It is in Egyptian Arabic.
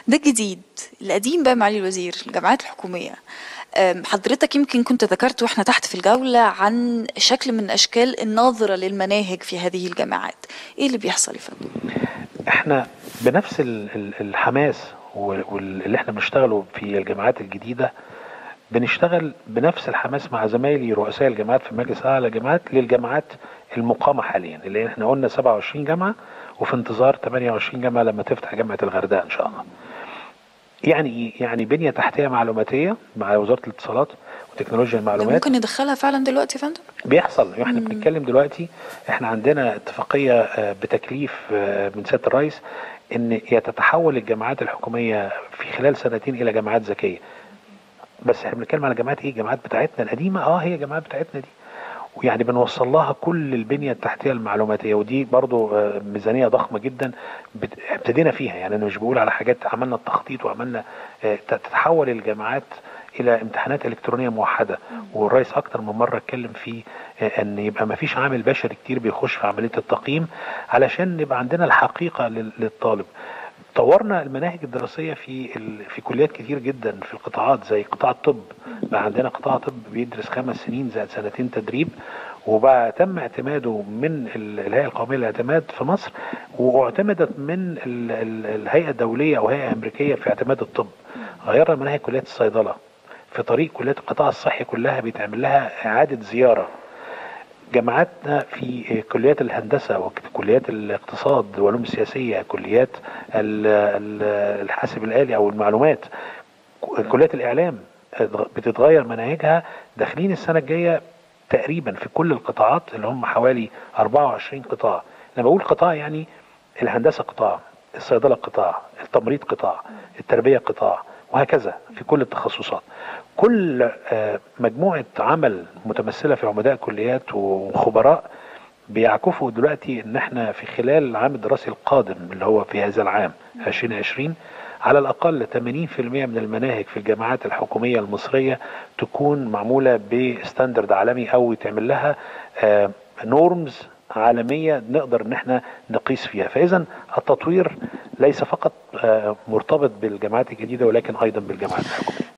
ده الجديد القديم بقى معالي الوزير الجامعات الحكومية أم، حضرتك يمكن كنت ذكرت واحنا تحت في الجولة عن شكل من أشكال النظرة للمناهج في هذه الجامعات ايه اللي بيحصل يا فندم؟ احنا بنفس ال- ال- الحماس وال- واللي احنا بنشتغله في الجامعات الجديدة بنشتغل بنفس الحماس مع زمايلي رؤساء الجامعات في مجلس اعلى الجامعات للجامعات المقامة حاليا اللي احنا قلنا 27 جامعة وفي انتظار 28 جامعة لما تفتح جامعة الغردقة ان شاء الله يعني ايه؟ يعني بنية تحتية معلوماتية مع وزارة الاتصالات وتكنولوجيا ده المعلومات ممكن ندخلها فعلا دلوقتي يا فندم؟ بيحصل احنا بنتكلم دلوقتي احنا عندنا اتفاقيه آه، بتكليف آه، من سياده الرئيس ان هي تتحول الجامعات الحكوميه في خلال سنتين الى جامعات ذكيه بس احنا بنتكلم على جامعات ايه الجامعات بتاعتنا القديمه اه هي جامعات بتاعتنا دي ويعني بنوصل لها كل البنيه التحتيه المعلوماتيه ودي برضو آه، ميزانيه ضخمه جدا بت- ابتدينا فيها يعني انا مش بقول على حاجات عملنا التخطيط وعملنا آه، تتحول الجامعات الى امتحانات الكترونيه موحده والرئيس اكتر من مره اتكلم في آه، ان يبقى ما فيش عامل بشري كتير بيخش في عمليه التقييم علشان يبقى عندنا الحقيقه لل- للطالب طورنا المناهج الدراسيه في ال... في كليات كتير جدا في القطاعات زي قطاع الطب بقى عندنا قطاع طب بيدرس خمس سنين زائد سنتين تدريب وبقى تم اعتماده من ال- الهيئه القوميه للاعتماد في مصر واعتمدت من ال... ال... الهيئه الدوليه او هيئه امريكيه في اعتماد الطب غيرنا مناهج كليات الصيدله في طريق كليات القطاع الصحي كلها بيتعمل لها اعاده زياره جامعاتنا في كليات الهندسة وكليات الاقتصاد والعلوم السياسية كليات ال- ال- الحاسب الآلي أو المعلومات كليات الإعلام بتتغير مناهجها داخلين السنة الجاية تقريبا في كل القطاعات اللي هم حوالي 24 قطاع أنا بقول قطاع يعني الهندسة قطاع الصيدلة قطاع التمريض قطاع التربية قطاع وهكذا في كل التخصصات كل آه، مجموعة عمل متمثلة في عمداء كليات وخبراء بيعكفوا دلوقتي ان احنا في خلال العام الدراسي القادم اللي هو في هذا العام 2020 على الاقل 80% من المناهج في الجامعات الحكوميه المصريه تكون معموله بستاندرد عالمي او يتعمل لها نورمز عالميه نقدر ان احنا نقيس فيها فاذا التطوير ليس فقط آه، مرتبط بالجامعات الجديده ولكن ايضا بالجامعات الحكوميه